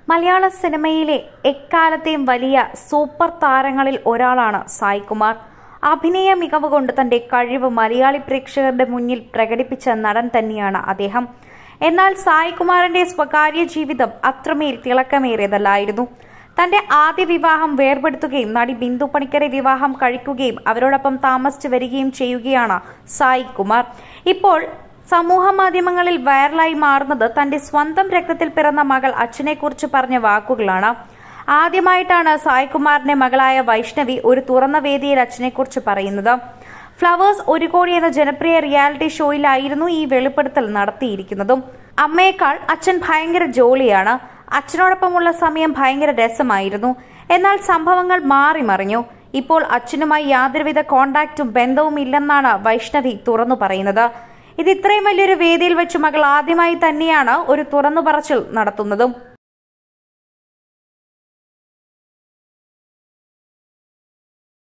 മലയാള സിനിമയിലെ എക്കാലത്തെയും വലിയ സൂപ്പർ താരങ്ങളിൽ ഒരാളാണ് സായികുമാർ അഭിനയ മികവ് കൊണ്ട് തന്റെ കഴിവ് മലയാളി പ്രേക്ഷകരുടെ മുന്നിൽ പ്രകടിപ്പിച്ച നടൻ തന്നെയാണ് അദ്ദേഹം എന്നാൽ സായികുമാറിന്റെ സ്വകാര്യ ജീവിതം അത്രമേൽ തിളക്കമേറിയതല്ലായിരുന്നു തന്റെ ആദ്യ വിവാഹം വേർപെടുത്തുകയും നടി ബിന്ദു പണിക്കരെ വിവാഹം കഴിക്കുകയും അവരോടൊപ്പം താമസിച്ചു വരികയും ചെയ്യുകയാണ് സായി കുമാർ ഇപ്പോൾ സമൂഹ മാധ്യമങ്ങളിൽ വൈറലായി മാറുന്നത് തന്റെ സ്വന്തം രക്തത്തിൽ പിറന്ന മകൾ അച്ഛനെക്കുറിച്ച് പറഞ്ഞ വാക്കുകളാണ് ആദ്യമായിട്ടാണ് സായ്കുമാറിന്റെ മകളായ വൈഷ്ണവി ഒരു തുറന്ന വേദിയിൽ അച്ഛനെക്കുറിച്ച് പറയുന്നത് ഫ്ലവേഴ്സ് ഒരു കോടി എന്ന ജനപ്രിയ റിയാലിറ്റി ഷോയിലായിരുന്നു ഈ വെളിപ്പെടുത്തൽ നടത്തിയിരിക്കുന്നതും അമ്മയേക്കാൾ അച്ഛൻ ഭയങ്കര ജോളിയാണ് അച്ഛനോടൊപ്പമുള്ള സമയം ഭയങ്കര രസമായിരുന്നു എന്നാൽ സംഭവങ്ങൾ മാറി മറിഞ്ഞു ഇപ്പോൾ അച്ഛനുമായി യാതൊരുവിധ കോണ്ടാക്റ്റും ബന്ധവും ഇല്ലെന്നാണ് വൈഷ്ണവി തുറന്നു പറയുന്നത് ഇത് ഇത്രയും വലിയൊരു വേദിയിൽ വെച്ച് മകൾ ആദ്യമായി തന്നെയാണ് ഒരു തുറന്നു പറച്ചിൽ നടത്തുന്നതും